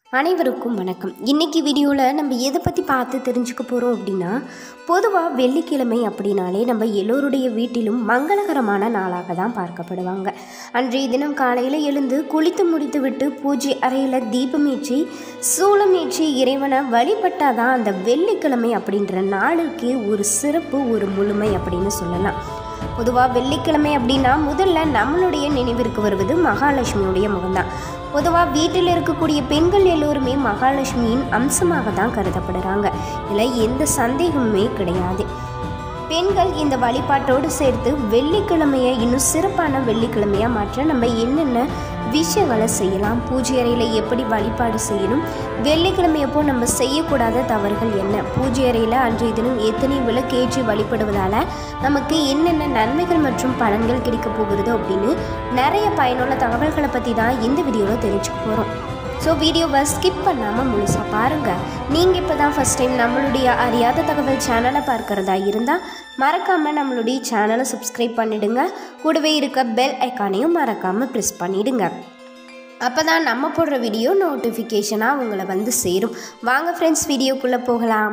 அனைவருக்கும் வணக்கம் இன்னைக்கு வீடியோவில் நம்ம எதை பற்றி பார்த்து தெரிஞ்சுக்க போகிறோம் அப்படின்னா பொதுவாக வெள்ளிக்கிழமை அப்படின்னாலே நம்ம எல்லோருடைய வீட்டிலும் மங்களகரமான நாளாக தான் பார்க்கப்படுவாங்க அன்றைய தினம் காலையில் எழுந்து குளித்து முடித்து விட்டு பூஜை அறையில் தீபமேற்றி சூளமேற்றி இறைவனை வழிபட்டாதான் அந்த வெள்ளிக்கிழமை அப்படின்ற நாளுக்கு ஒரு சிறப்பு ஒரு முழுமை அப்படின்னு சொல்லலாம் பொதுவாக வெள்ளிக்கிழமை அப்படின்னா முதல்ல நம்மளுடைய நினைவிற்கு வருவது மகாலட்சுமியுடைய முகம்தான் பொதுவாக வீட்டில் இருக்கக்கூடிய பெண்கள் எல்லோருமே மகாலட்சுமியின் அம்சமாக தான் கருதப்படுறாங்க இதில் எந்த சந்தேகமுமே கிடையாது பெண்கள் இந்த வழிபாட்டோடு சேர்த்து வெள்ளிக்கிழமையை இன்னும் சிறப்பான வெள்ளிக்கிழமையாக மாற்ற நம்ம என்னென்ன விஷயங்களை செய்யலாம் பூஜை அறையில் எப்படி வழிபாடு செய்யணும் வெள்ளிக்கிழமையப்போ நம்ம செய்யக்கூடாத தவறுகள் என்ன பூஜை அறையில் அன்றைய தினம் எத்தனை விளக்கேற்றி வழிபடுவதால் நமக்கு என்னென்ன நன்மைகள் மற்றும் பலன்கள் கிடைக்க போகிறது அப்படின்னு நிறைய பயனுள்ள தகவல்களை பற்றி தான் இந்த வீடியோவில் தெரிஞ்சுக்க போகிறோம் ஸோ வீடியோவை ஸ்கிப் பண்ணாமல் முழுசாக பாருங்கள் நீங்கள் இப்போ தான் ஃபஸ்ட் டைம் நம்மளுடைய அறியாத தகவல் சேனலை பார்க்குறதா இருந்தால் மறக்காமல் நம்மளுடைய சேனலை சப்ஸ்கிரைப் பண்ணிடுங்க கூடவே இருக்க பெல் ஐக்கானையும் மறக்காமல் ப்ரெஸ் பண்ணிடுங்க அப்போ தான் நம்ம போடுற வீடியோ நோட்டிஃபிகேஷனாக உங்களை வந்து சேரும் வாங்க ஃப்ரெண்ட்ஸ் வீடியோக்குள்ளே போகலாம்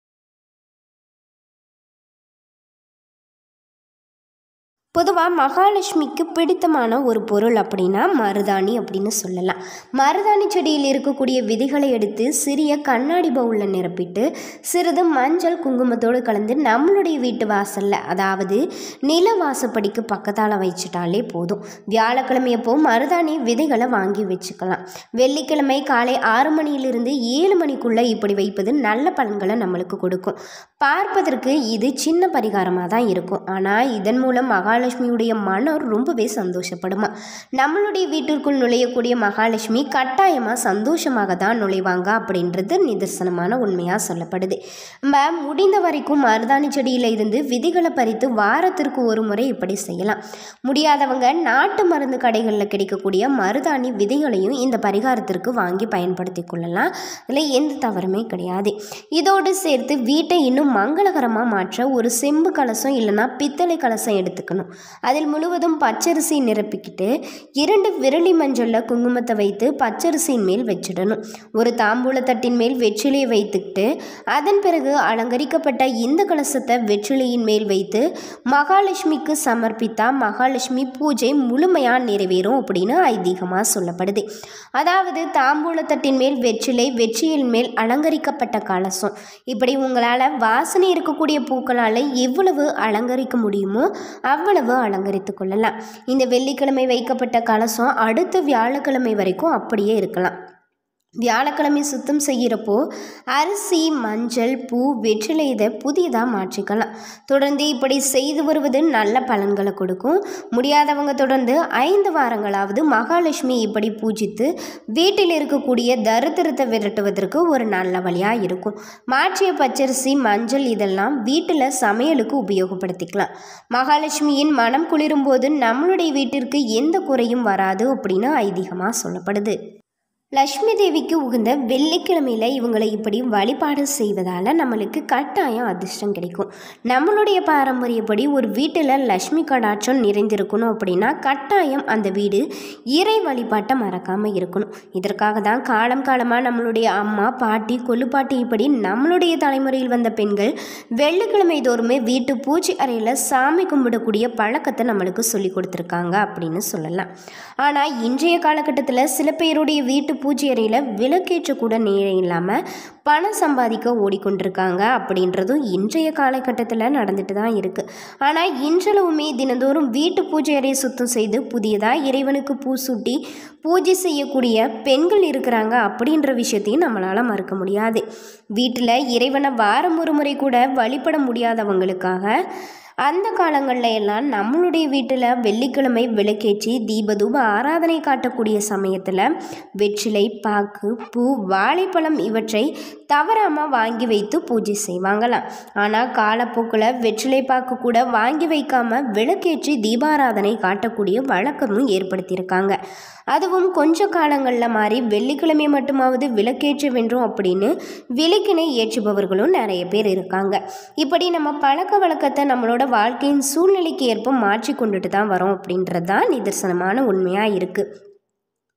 பொதுவாக மகாலட்சுமிக்கு பிடித்தமான ஒரு பொருள் அப்படின்னா மருதாணி அப்படின்னு சொல்லலாம் மருதாணி செடியில் இருக்கக்கூடிய விதைகளை எடுத்து சிறிய கண்ணாடி பவுலில் நிரப்பிட்டு சிறிது மஞ்சள் குங்குமத்தோடு கலந்து நம்மளுடைய வீட்டு வாசலில் அதாவது நில வாசப்படிக்கு பக்கத்தால் வச்சுட்டாலே போதும் வியாழக்கிழமையப்போ மருதாணி விதைகளை வாங்கி வச்சுக்கலாம் வெள்ளிக்கிழமை காலை ஆறு மணியிலிருந்து ஏழு மணிக்குள்ளே இப்படி வைப்பது நல்ல பலன்களை நம்மளுக்கு கொடுக்கும் பார்ப்பதற்கு இது சின்ன பரிகாரமாக தான் இருக்கும் ஆனால் இதன் மூலம் மகாலட்சுமியுடைய மனம் ரொம்பவே சந்தோஷப்படுமா நம்மளுடைய வீட்டிற்குள் நுழையக்கூடிய மகாலட்சுமி கட்டாயமாக சந்தோஷமாக தான் நுழைவாங்க அப்படின்றது நிதர்சனமான உண்மையாக சொல்லப்படுது நம்ம முடிந்த வரைக்கும் மருதாணி செடியில் இருந்து விதிகளை பறித்து வாரத்திற்கு ஒரு முறை இப்படி செய்யலாம் முடியாதவங்க நாட்டு மருந்து கடைகளில் கிடைக்கக்கூடிய மருதாணி விதைகளையும் இந்த பரிகாரத்திற்கு வாங்கி பயன்படுத்தி கொள்ளலாம் இதில் எந்த தவறுமே கிடையாது இதோடு சேர்த்து வீட்டை இன்னும் மங்களகரமாக மாற்ற ஒரு செம்பு கலசம் இல்லைன்னா பித்தளை கலசம் எடுத்துக்கணும் அதில் முழுவதும் பச்சரிசி நிரப்பிக்கிட்டு இரண்டு விரலி மஞ்சளில் குங்குமத்தை வைத்து பச்சரிசியின் மேல் வச்சிடணும் ஒரு தாம்பூலத்தட்டின் மேல் வெற்றிலையை வைத்துக்கிட்டு அதன் பிறகு அலங்கரிக்கப்பட்ட இந்த கலசத்தை வெற்றிலையின் மேல் வைத்து மகாலட்சுமிக்கு சமர்ப்பித்தா மகாலட்சுமி பூஜை முழுமையாக நிறைவேறும் அப்படின்னு ஐதீகமாக சொல்லப்படுது அதாவது தாம்பூலத்தட்டின் மேல் வெற்றிலை வெற்றியின் மேல் அலங்கரிக்கப்பட்ட கலசம் இப்படி உங்களால் வாசனை இருக்கக்கூடிய பூக்களால் எவ்வளவு அலங்கரிக்க முடியுமோ அவ்வளவு அலங்கரித்து கொள்ளலாம் இந்த வெள்ளிக்கிழமை வைக்கப்பட்ட கலசம் அடுத்த வியாழக்கிழமை வரைக்கும் அப்படியே இருக்கலாம் வியாழக்கிழமை சுத்தம் செய்கிறப்போ அரிசி மஞ்சள் பூ வெற்றிலை இதை புதியதாக மாற்றிக்கலாம் தொடர்ந்து இப்படி செய்து வருவது நல்ல பலன்களை கொடுக்கும் முடியாதவங்க தொடர்ந்து ஐந்து வாரங்களாவது மகாலட்சுமி இப்படி பூஜித்து வீட்டில் இருக்கக்கூடிய தரித்திரத்தை விரட்டுவதற்கு ஒரு நல்ல வழியாக இருக்கும் மாற்றிய பச்சரிசி மஞ்சள் இதெல்லாம் வீட்டில் சமையலுக்கு உபயோகப்படுத்திக்கலாம் மகாலட்சுமியின் மனம் குளிரும் போது நம்மளுடைய வீட்டிற்கு எந்த குறையும் வராது அப்படின்னு ஐதீகமாக சொல்லப்படுது லக்ஷ்மி தேவிக்கு உகந்த வெள்ளிக்கிழமையில் இவங்களை இப்படி வழிபாடு செய்வதால் நம்மளுக்கு கட்டாயம் அதிர்ஷ்டம் கிடைக்கும் நம்மளுடைய பாரம்பரியப்படி ஒரு வீட்டில் லக்ஷ்மி கடாட்சம் நிறைந்திருக்கணும் அப்படின்னா கட்டாயம் அந்த வீடு இறை வழிபாட்டை மறக்காமல் இருக்கணும் இதற்காக தான் காலம் காலமாக நம்மளுடைய அம்மா பாட்டி கொல்லுப்பாட்டி இப்படி நம்மளுடைய தலைமுறையில் வந்த பெண்கள் வெள்ளிக்கிழமை தோறுமே வீட்டு பூஜை அறையில் சாமி கும்பிடக்கூடிய பழக்கத்தை நம்மளுக்கு சொல்லி கொடுத்துருக்காங்க அப்படின்னு சொல்லலாம் ஆனால் இன்றைய காலகட்டத்தில் சில பேருடைய வீட்டு பூஜை அறையில் விளக்கேற்ற கூட நேரம் இல்லாமல் பணம் சம்பாதிக்க ஓடிக்கொண்டிருக்காங்க அப்படின்றதும் இன்றைய காலகட்டத்தில் நடந்துட்டு தான் இருக்குது ஆனால் இன்றளவுமே தினந்தோறும் வீட்டு பூஜை அறையை சுத்தம் செய்து புதியதாக இறைவனுக்கு பூ சூட்டி பூஜை செய்யக்கூடிய பெண்கள் இருக்கிறாங்க அப்படின்ற விஷயத்தையும் நம்மளால் மறுக்க முடியாது வீட்டில் இறைவனை வாரம் ஒரு முறை கூட வழிபட முடியாதவங்களுக்காக அந்த காலங்களில் எல்லாம் நம்மளுடைய வீட்டில் வெள்ளிக்கிழமை விளக்கேற்றி தீபதூப ஆராதனை காட்டக்கூடிய சமயத்தில் வெற்றிலை பாக்கு பூ வாழைப்பழம் இவற்றை தவறாமல் வாங்கி வைத்து பூஜை செய்வாங்களாம் ஆனால் காலப்போக்கில் வெற்றிலை பாக்கு கூட வாங்கி வைக்காமல் விளக்கேற்றி தீபாராதனை காட்டக்கூடிய வழக்கமும் ஏற்படுத்தியிருக்காங்க அதுவும் கொஞ்ச காலங்களில் மாறி வெள்ளிக்கிழமை மட்டுமாவது விளக்கேற்ற வேண்டும் அப்படின்னு விளக்கினை ஏற்றுபவர்களும் நிறைய பேர் இருக்காங்க இப்படி நம்ம பழக்க வழக்கத்தை நம்மளோட வாழ்க்கையின் சூழ்நிலைக்கு ஏற்ப மாற்றி கொண்டுட்டு தான் வரோம் அப்படின்றது தான் நிதர்சனமான உண்மையாக இருக்குது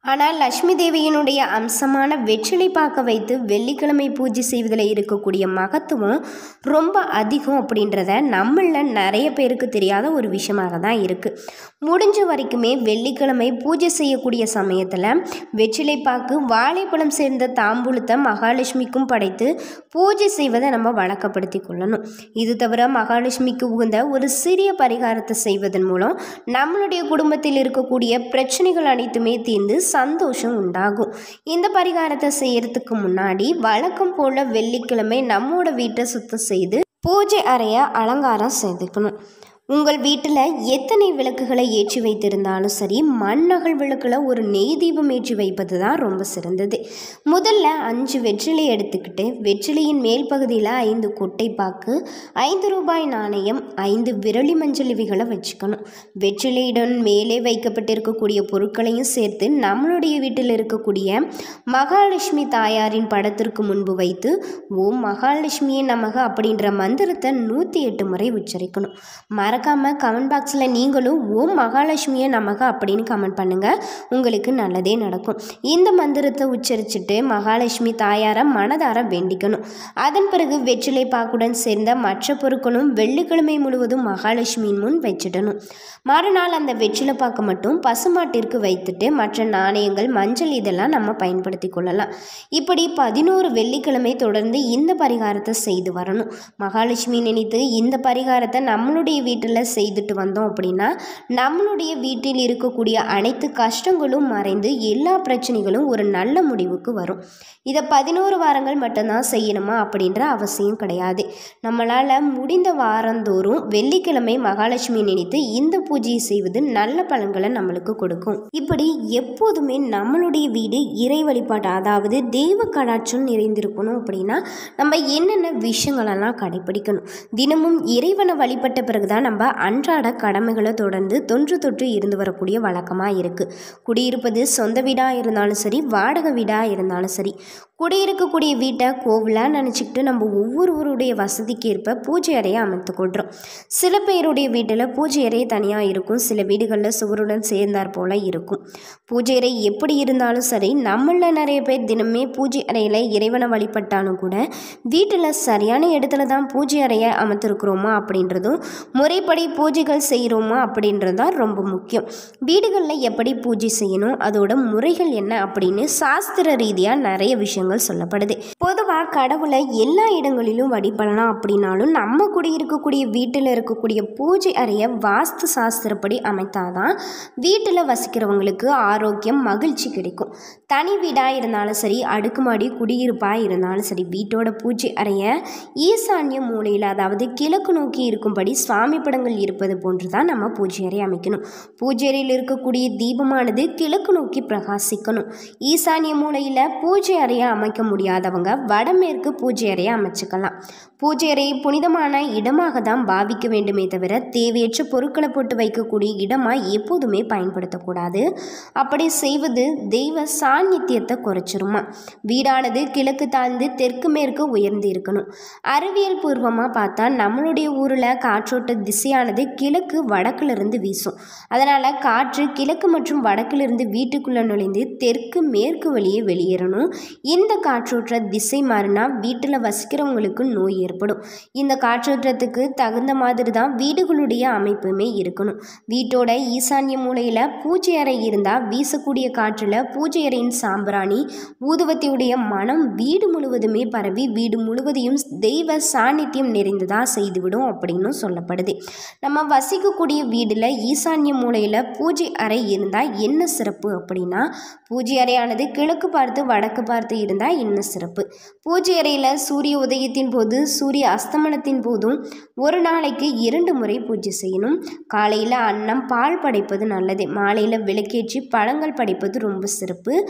ஆனால் லக்ஷ்மி தேவியினுடைய அம்சமான வெற்றிலை பார்க்க வைத்து வெள்ளிக்கிழமை பூஜை செய்வதில் இருக்கக்கூடிய மகத்துவம் ரொம்ப அதிகம் அப்படின்றத நம்மள நிறைய பேருக்கு தெரியாத ஒரு விஷயமாக தான் இருக்குது முடிஞ்ச வரைக்குமே வெள்ளிக்கிழமை பூஜை செய்யக்கூடிய சமயத்தில் வெற்றிலை பாக்கு வாழைப்பழம் சேர்ந்த தாம்பூலத்தை மகாலட்சுமிக்கும் படைத்து பூஜை செய்வதை நம்ம வழக்கப்படுத்தி கொள்ளணும் இது தவிர மகாலட்சுமிக்கு உகந்த ஒரு சிறிய பரிகாரத்தை செய்வதன் மூலம் நம்மளுடைய குடும்பத்தில் இருக்கக்கூடிய பிரச்சனைகள் அனைத்துமே தீர்ந்து சந்தோஷம் உண்டாகும் இந்த பரிகாரத்தை செய்யறதுக்கு முன்னாடி வழக்கம் போல வெள்ளிக்கிழமை நம்மோட வீட்டை சுத்தம் செய்து பூஜை அறையை அலங்காரம் செய்துக்கணும் உங்கள் வீட்டில் எத்தனை விளக்குகளை ஏற்றி வைத்திருந்தாலும் சரி மண்ணகல் விளக்கில் ஒரு நெய் தீபம் ஏற்றி வைப்பது தான் ரொம்ப சிறந்தது முதல்ல அஞ்சு வெற்றிலை எடுத்துக்கிட்டு வெற்றிலையின் மேல் பகுதியில் ஐந்து கொட்டை பாக்கு ஐந்து ரூபாய் நாணயம் ஐந்து விரலி மஞ்சள் இவைகளை வச்சுக்கணும் வெற்றிலையுடன் மேலே வைக்கப்பட்டிருக்கக்கூடிய பொருட்களையும் சேர்த்து நம்மளுடைய வீட்டில் இருக்கக்கூடிய மகாலட்சுமி தாயாரின் படத்திற்கு முன்பு வைத்து ஓம் மகாலட்சுமியே நமக அப்படின்ற மந்திரத்தை நூற்றி எட்டு முறை உச்சரிக்கணும் மறக்காமல் கமெண்ட் பாக்ஸில் நீங்களும் ஓம் மகாலட்சுமியே நமக அப்படின்னு கமெண்ட் பண்ணுங்கள் உங்களுக்கு நல்லதே நடக்கும் இந்த மந்திரத்தை உச்சரிச்சுட்டு மகாலட்சுமி தாயாரை மனதார வேண்டிக்கணும் அதன் பிறகு வெற்றிலை பாக்குடன் சேர்ந்த மற்ற பொருட்களும் வெள்ளிக்கிழமை முழுவதும் மகாலட்சுமியின் முன் வச்சிடணும் மறுநாள் அந்த வெற்றிலை பாக்கு மட்டும் பசுமாட்டிற்கு வைத்துட்டு மற்ற நாணயங்கள் மஞ்சள் இதெல்லாம் நம்ம பயன்படுத்தி கொள்ளலாம் இப்படி பதினோரு வெள்ளிக்கிழமை தொடர்ந்து இந்த பரிகாரத்தை செய்து வரணும் மகாலட்சுமி நினைத்து இந்த பரிகாரத்தை நம்மளுடைய வீட்டில் செய்துட்டு வந்தோம் அப்படின்னா நம்மளுடைய வீட்டில் இருக்கக்கூடிய அனைத்து கஷ்டங்களும் மறைந்து எல்லா பிரச்சனைகளும் ஒரு நல்ல முடிவுக்கு வரும் இதை பதினோரு வாரங்கள் மட்டும்தான் செய்யணுமா அப்படின்ற அவசியம் கிடையாது நம்மளால் முடிந்த வாரந்தோறும் வெள்ளிக்கிழமை மகாலட்சுமி நினைத்து இந்த பூஜையை செய்வது நல்ல பலன்களை நம்மளுக்கு கொடுக்கும் இப்படி எப்போதுமே நம்மளுடைய வீடு இறை வழிபாடு அதாவது தெய்வ கடாட்சம் நிறைந்திருக்கணும் அப்படின்னா நம்ம என்னென்ன விஷயங்களெல்லாம் கடைபிடிக்கணும் தினமும் இறைவனை வழிபட்ட பிறகுதான் நம்ம அன்றாட கடமைகளை தொடர்ந்து தொன்று தொற்று இருந்து வரக்கூடிய வழக்கமாக இருக்குது குடியிருப்பது சொந்த வீடாக இருந்தாலும் சரி வாடகை வீடாக இருந்தாலும் சரி குடியிருக்கக்கூடிய வீட்டை கோவிலாக நினச்சிக்கிட்டு நம்ம ஒவ்வொருவருடைய வசதிக்கு ஏற்ப பூஜை அறையை அமைத்து கொள்கிறோம் சில பேருடைய வீட்டில் பூஜை அறை தனியாக இருக்கும் சில வீடுகளில் சுவருடன் சேர்ந்தார் போல் இருக்கும் பூஜை அறை எப்படி இருந்தாலும் சரி நம்மள நிறைய பேர் தினமே பூஜை அறையில் இறைவனை வழிபட்டாலும் கூட வீட்டில் சரியான இடத்துல தான் பூஜை அறையை அமைத்திருக்கிறோமா அப்படின்றதும் முறைப்படி பூஜைகள் செய்கிறோமா அப்படின்றது தான் ரொம்ப முக்கியம் வீடுகளில் எப்படி பூஜை செய்யணும் அதோட முறைகள் என்ன அப்படின்னு சாஸ்திர ரீதியாக நிறைய விஷயங்கள் சொல்லப்படுது பொதுவாக கடவுளை எல்லா இடங்களிலும் வழிபடலாம் அப்படின்னாலும் நம்ம குடியிருக்கக்கூடிய வீட்டில் இருக்கக்கூடிய பூஜை அறையை வாஸ்து சாஸ்திரப்படி அமைத்தாதான் வீட்டில் வசிக்கிறவங்களுக்கு ஆரோக்கியம் மகிழ்ச்சி கிடைக்கும் தனி வீடாக இருந்தாலும் சரி அடுக்குமாடி குடியிருப்பாக இருந்தாலும் சரி வீட்டோட பூஜை அறையை ஈசான்ய மூலையில் அதாவது கிழக்கு நோக்கி இருக்கும்படி சுவாமி படங்கள் இருப்பது போன்று தான் நம்ம பூஜை அறை அமைக்கணும் பூஜை அறையில் இருக்கக்கூடிய தீபமானது கிழக்கு நோக்கி பிரகாசிக்கணும் ஈசான்ய மூலையில் பூஜை அறையை அமைக்க முடியாதவங்க வடமேற்கு பூஜை அறையை அமைச்சுக்கலாம் பூஜை அறை புனிதமான இடமாக தான் பாவிக்க வேண்டுமே தவிர தேவையற்ற பொருட்களை போட்டு வைக்கக்கூடிய இடமாக எப்போதுமே பயன்படுத்தக்கூடாது அப்படி செய்வது தெய்வ சாநித்தியத்தை குறைச்சிருமா வீடானது கிழக்கு தாழ்ந்து தெற்கு மேற்கு உயர்ந்து இருக்கணும் அறிவியல் பூர்வமாக பார்த்தா நம்மளுடைய ஊரில் காற்றோட்ட திசையானது கிழக்கு வடக்கிலிருந்து வீசும் அதனால் காற்று கிழக்கு மற்றும் வடக்கிலிருந்து வீட்டுக்குள்ளே நுழைந்து தெற்கு மேற்கு வழியே வெளியேறணும் இந்த காற்றோட்ட திசை மாறினா வீட்டில் வசிக்கிறவங்களுக்கு நோய் ஏற்படும் இந்த காற்றோட்டத்துக்கு தகுந்த மாதிரி தான் வீடுகளுடைய அமைப்புமே இருக்கணும் வீட்டோட ஈசான்ய மூலையில் பூஜை அறை இருந்தால் வீசக்கூடிய காற்றில் பூஜை அறையின் சாம்பிராணி ஊதுவத்தியுடைய மனம் வீடு முழுவதுமே பரவி வீடு முழுவதையும் தெய்வ சாநித்தியம் நிறைந்ததாக செய்துவிடும் அப்படின்னு சொல்லப்படுது நம்ம வசிக்கக்கூடிய வீட்டில் ஈசான்ய மூலையில் பூஜை அறை இருந்தால் என்ன சிறப்பு அப்படின்னா பூஜை அறையானது கிழக்கு பார்த்து வடக்கு பார்த்து இருந்தால் என்ன சிறப்பு பூஜை அறையில் சூரிய உதயத்தின் போது சூரிய அஸ்தமனத்தின் போதும் ஒரு நாளைக்கு இரண்டு முறை பூஜை செய்யணும் காலையில் அன்னம் பால் படைப்பது நல்லது மாலையில் விளக்கேற்றி பழங்கள் படைப்பது ரொம்ப சிறப்பு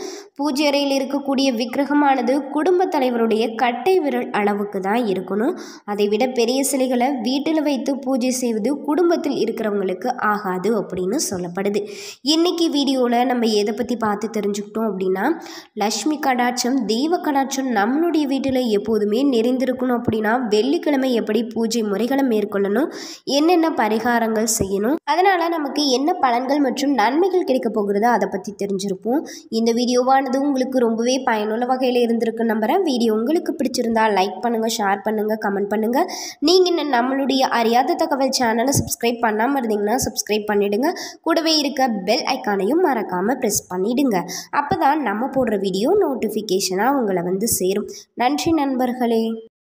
பூஜை அறையில் இருக்கக்கூடிய விக்கிரகமானது குடும்பத் தலைவருடைய கட்டை விரல் அளவுக்கு தான் இருக்கணும் அதை விட பெரிய சிலைகளை வீட்டில் வைத்து பூஜை செய்வது குடும்பத்தில் இருக்கிறவங்களுக்கு ஆகாது அப்படின்னு சொல்லப்படுது இன்னைக்கு வீடியோவில் நம்ம எதை பற்றி பார்த்து தெரிஞ்சுக்கிட்டோம் அப்படின்னா லக்ஷ்மி கடாட்சம் தெய்வ கடாட்சம் நம்மளுடைய வீட்டில் எப்போதுமே நிறைந்திருக்கணும் அப்படின்னா வெள்ளிக்கிழமை எப்படி பூஜை முறைகளை மேற்கொள்ளணும் என்னென்ன பரிகாரங்கள் செய்யணும் அதனால் நமக்கு என்ன பலன்கள் மற்றும் நன்மைகள் கிடைக்க போகிறதோ அதை பற்றி தெரிஞ்சிருப்போம் இந்த வீடியோவானது உங்களுக்கு ரொம்பவே பயனுள்ள வகையில் இருந்திருக்கு நம்புகிறேன் வீடியோ உங்களுக்கு பிடிச்சிருந்தா லைக் பண்ணுங்கள் ஷேர் பண்ணுங்கள் கமெண்ட் பண்ணுங்கள் நீங்கள் இன்னும் நம்மளுடைய அறியாத தகவல் சேனலை சப்ஸ்கிரைப் பண்ணாமல் இருந்தீங்கன்னா சப்ஸ்கிரைப் பண்ணிவிடுங்க கூடவே இருக்க பெல் ஐக்கானையும் மறக்காமல் ப்ரெஸ் பண்ணிவிடுங்க அப்போ தான் நம்ம போடுற வீடியோ நோட்டிஃபிகேஷனாக உங்களை வந்து சேரும் நன்றி நண்பர்களே